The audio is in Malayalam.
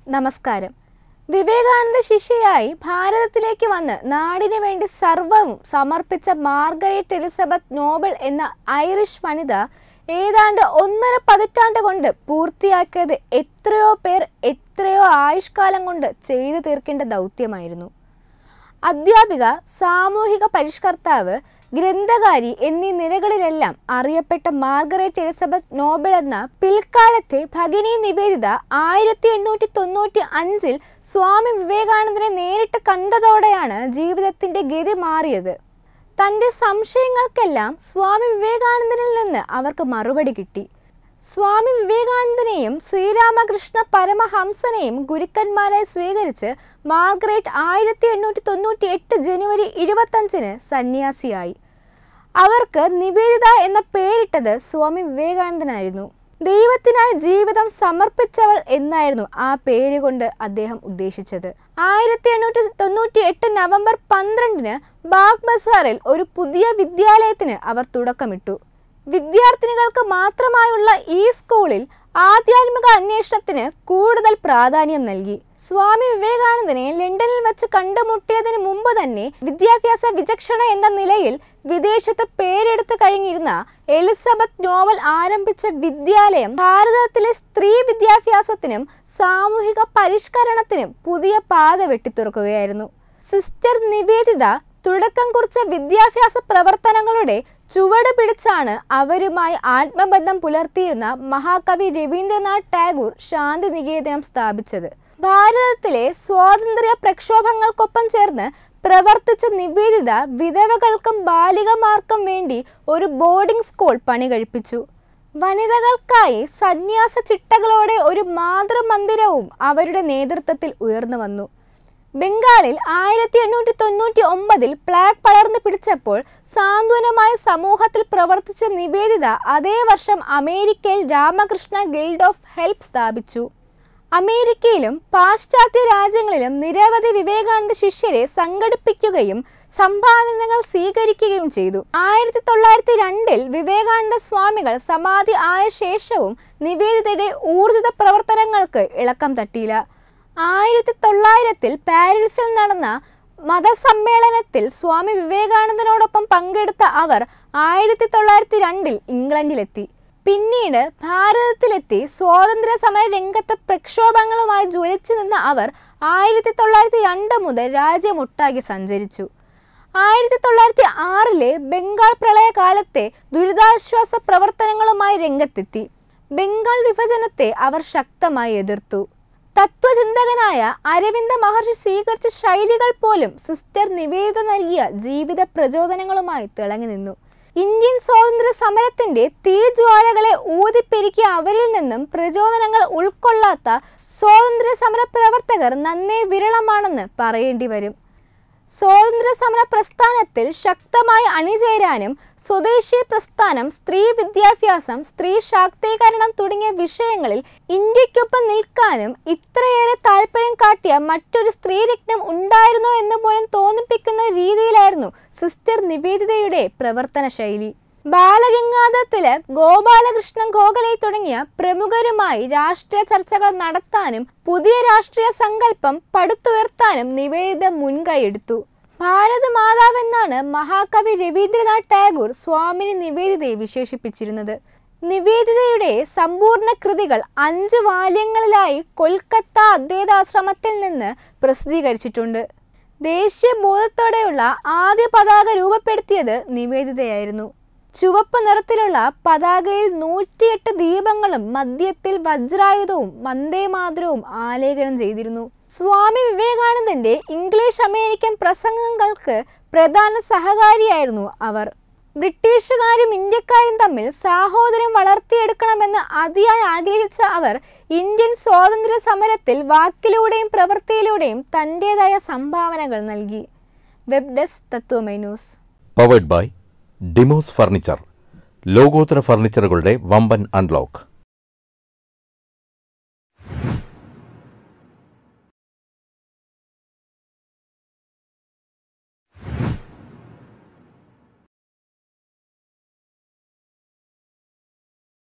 നമസ്കാരം വിവേകാനന്ദ ശിഷ്യയായി ഭാരതത്തിലേക്ക് വന്ന് നാടിനു വേണ്ടി സർവവും സമർപ്പിച്ച മാർഗരറ്റ് എലിസബത്ത് നോബൽ എന്ന ഐറിഷ് വനിത ഏതാണ്ട് ഒന്നര പതിറ്റാണ്ട് കൊണ്ട് പൂർത്തിയാക്കിയത് എത്രയോ പേർ എത്രയോ ആയുഷ്കാലം കൊണ്ട് ചെയ്തു തീർക്കേണ്ട ദൗത്യമായിരുന്നു അധ്യാപിക സാമൂഹിക പരിഷ്കർത്താവ് ഗ്രന്ഥകാരി എന്നീ നിലകളിലെല്ലാം അറിയപ്പെട്ട മാർഗരറ്റ് എലിസബത്ത് നോബൽ എന്ന പിൽക്കാലത്തെ ഭഗിനി നിവേദിത ആയിരത്തി എണ്ണൂറ്റി തൊണ്ണൂറ്റി അഞ്ചിൽ സ്വാമി വിവേകാനന്ദനെ നേരിട്ട് കണ്ടതോടെയാണ് ജീവിതത്തിന്റെ ഗതി മാറിയത് തൻ്റെ സംശയങ്ങൾക്കെല്ലാം സ്വാമി വിവേകാനന്ദനിൽ നിന്ന് അവർക്ക് മറുപടി കിട്ടി സ്വാമി വിവേകാനന്ദനെയും ശ്രീരാമകൃഷ്ണ പരമഹംസനെയും ഗുരുക്കന്മാരായി സ്വീകരിച്ച് മാർഗ്രേറ്റ് ആയിരത്തി എണ്ണൂറ്റി തൊണ്ണൂറ്റി എട്ട് ജനുവരി ഇരുപത്തഞ്ചിന് സന്യാസിയായി അവർക്ക് നിവേദിത എന്ന പേരിട്ടത് സ്വാമി വിവേകാനന്ദനായിരുന്നു ദൈവത്തിനായി ജീവിതം സമർപ്പിച്ചവൾ എന്നായിരുന്നു ആ പേരുകൊണ്ട് അദ്ദേഹം ഉദ്ദേശിച്ചത് ആയിരത്തി എണ്ണൂറ്റി തൊണ്ണൂറ്റി എട്ട് നവംബർ പന്ത്രണ്ടിന് ബാഗ് ബസാറിൽ ഒരു പുതിയ വിദ്യാലയത്തിന് അവർ തുടക്കമിട്ടു വിദ്യാർത്ഥിനികൾക്ക് മാത്രമായുള്ള ഈ സ്കൂളിൽ ആധ്യാത്മിക അന്വേഷണത്തിന് കൂടുതൽ പ്രാധാന്യം നൽകി സ്വാമി വിവേകാനന്ദനെ ലണ്ടനിൽ വെച്ച് കണ്ടുമുട്ടിയതിന് മുമ്പ് തന്നെ വിദ്യാഭ്യാസ വിചക്ഷണ എന്ന നിലയിൽ വിദേശത്ത് പേരെടുത്തു കഴിഞ്ഞിരുന്ന എലിസബത്ത് നോവൽ ആരംഭിച്ച വിദ്യാലയം ഭാരതത്തിലെ സ്ത്രീ വിദ്യാഭ്യാസത്തിനും സാമൂഹിക പരിഷ്കരണത്തിനും പുതിയ പാത വെട്ടിത്തുറക്കുകയായിരുന്നു സിസ്റ്റർ നിവേദിത തുടക്കം കുറിച്ച വിദ്യാഭ്യാസ പ്രവർത്തനങ്ങളുടെ ചുവട് പിടിച്ചാണ് അവരുമായി ആത്മബന്ധം പുലർത്തിയിരുന്ന മഹാകവി രവീന്ദ്രനാഥ് ടാഗോർ ശാന്തി നികേതനം സ്ഥാപിച്ചത് ഭാരതത്തിലെ സ്വാതന്ത്ര്യ പ്രക്ഷോഭങ്ങൾക്കൊപ്പം ചേർന്ന് പ്രവർത്തിച്ച നിവേദിത വിധവകൾക്കും ബാലികമാർക്കും വേണ്ടി ഒരു ബോർഡിംഗ് സ്കൂൾ പണി കഴിപ്പിച്ചു വനിതകൾക്കായി സന്യാസ ചിട്ടകളോടെ ഒരു മാതൃമന്ദിരവും അവരുടെ നേതൃത്വത്തിൽ ഉയർന്നു വന്നു ബംഗാളിൽ ആയിരത്തി എണ്ണൂറ്റി തൊണ്ണൂറ്റി ഒമ്പതിൽ പ്ലാഗ് പടർന്നു പിടിച്ചപ്പോൾ സാന്ത്വനമായ സമൂഹത്തിൽ പ്രവർത്തിച്ച നിവേദിത അതേ വർഷം അമേരിക്കയിൽ രാമകൃഷ്ണ ഗിൽഡ് ഓഫ് ഹെൽപ്പ് സ്ഥാപിച്ചു അമേരിക്കയിലും പാശ്ചാത്യ രാജ്യങ്ങളിലും നിരവധി വിവേകാനന്ദ ശിഷ്യരെ സംഘടിപ്പിക്കുകയും സംഭാവനകൾ സ്വീകരിക്കുകയും ചെയ്തു ആയിരത്തി തൊള്ളായിരത്തി രണ്ടിൽ വിവേകാനന്ദ സ്വാമികൾ സമാധി ആയ ശേഷവും നിവേദിതയുടെ ഊർജിത പ്രവർത്തനങ്ങൾക്ക് ഇളക്കം തട്ടിയില്ല ആയിരത്തി തൊള്ളായിരത്തിൽ പാരീസിൽ നടന്ന മതസമ്മേളനത്തിൽ സ്വാമി വിവേകാനന്ദനോടൊപ്പം പങ്കെടുത്ത അവർ ആയിരത്തി തൊള്ളായിരത്തി രണ്ടിൽ ഇംഗ്ലണ്ടിലെത്തി പിന്നീട് ഭാരതത്തിലെത്തി സ്വാതന്ത്ര്യ സമര രംഗത്ത് പ്രക്ഷോഭങ്ങളുമായി ജ്വലിച്ചു നിന്ന അവർ ആയിരത്തി തൊള്ളായിരത്തി രണ്ട് മുതൽ രാജ്യമൊട്ടാകെ സഞ്ചരിച്ചു ആയിരത്തി തൊള്ളായിരത്തി ആറിലെ ബംഗാൾ പ്രളയകാലത്തെ ദുരിതാശ്വാസ പ്രവർത്തനങ്ങളുമായി രംഗത്തെത്തി ബംഗാൾ വിഭജനത്തെ അവർ ശക്തമായി എതിർത്തു തത്വചിന്തകനായ അരവിന്ദ മഹർഷി സ്വീകരിച്ച ശൈലികൾ പോലും സിസ്റ്റർ നിവേദിത നൽകിയ ജീവിത പ്രചോദനങ്ങളുമായി തിളങ്ങി നിന്നു ഇന്ത്യൻ സ്വാതന്ത്ര്യ സമരത്തിന്റെ തീജ്വാലകളെ ഊതിപ്പെരുക്കിയ അവരിൽ നിന്നും പ്രചോദനങ്ങൾ ഉൾക്കൊള്ളാത്ത സ്വാതന്ത്ര്യ സമര പ്രവർത്തകർ നന്നേ വിരളമാണെന്ന് പറയേണ്ടി വരും സ്വാതന്ത്ര്യ സമര പ്രസ്ഥാനത്തിൽ ശക്തമായി അണിചേരാനും സ്വദേശി പ്രസ്ഥാനം സ്ത്രീ വിദ്യാഭ്യാസം സ്ത്രീ ശാക്തീകരണം തുടങ്ങിയ വിഷയങ്ങളിൽ ഇന്ത്യക്കൊപ്പം നിൽക്കാനും ഇത്രയേറെ താല്പര്യം കാട്ടിയ മറ്റൊരു സ്ത്രീരത്നം ഉണ്ടായിരുന്നോ എന്ന് പോലും തോന്നിപ്പിക്കുന്ന രീതിയിലായിരുന്നു സിസ്റ്റർ നിവേദിതയുടെ പ്രവർത്തന ശൈലി ബാലഗംഗാധർ തിലക് ഗോപാലകൃഷ്ണൻ ഗോഖലെ തുടങ്ങിയ പ്രമുഖരുമായി രാഷ്ട്രീയ ചർച്ചകൾ നടത്താനും പുതിയ രാഷ്ട്രീയ സങ്കല്പം പടുത്തുയർത്താനും നിവേദിത മുൻകൈയെടുത്തു ഭാരത മാതാവെന്നാണ് മഹാകവി രവീന്ദ്രനാഥ് ടാഗോർ സ്വാമിനി നിവേദിതയെ വിശേഷിപ്പിച്ചിരുന്നത് നിവേദിതയുടെ സമ്പൂർണ്ണ കൃതികൾ അഞ്ച് വാല്യങ്ങളിലായി കൊൽക്കത്ത അദ്വൈതാശ്രമത്തിൽ നിന്ന് പ്രസിദ്ധീകരിച്ചിട്ടുണ്ട് ദേശീയ ബോധത്തോടെയുള്ള ആദ്യ പതാക രൂപപ്പെടുത്തിയത് നിവേദിതയായിരുന്നു ചുവപ്പ് നിറത്തിലുള്ള പതാകയിൽ നൂറ്റിയെട്ട് ദീപങ്ങളും മധ്യത്തിൽ വജ്രായുധവും വന്ദേമാതരവും ആലേഖനം ചെയ്തിരുന്നു സ്വാമി വിവേകാനന്ദന്റെ ഇംഗ്ലീഷ് അമേരിക്കൻ പ്രസംഗങ്ങൾക്ക് പ്രധാന സഹകാരിയായിരുന്നു അവർ ബ്രിട്ടീഷുകാരും ഇന്ത്യക്കാരും തമ്മിൽ സാഹോദര്യം വളർത്തിയെടുക്കണമെന്ന് അതിയായി ആഗ്രഹിച്ച അവർ ഇന്ത്യൻ സ്വാതന്ത്ര്യ സമരത്തിൽ വാക്കിലൂടെയും പ്രവൃത്തിയിലൂടെയും തൻ്റെതായ സംഭാവനകൾ നൽകി web desk Tatwamayi news powered by Dimos furniture ലോകോത്തര ഫർണിച്ചറുകളുടെ വമ്പൻ അൺലോക്ക്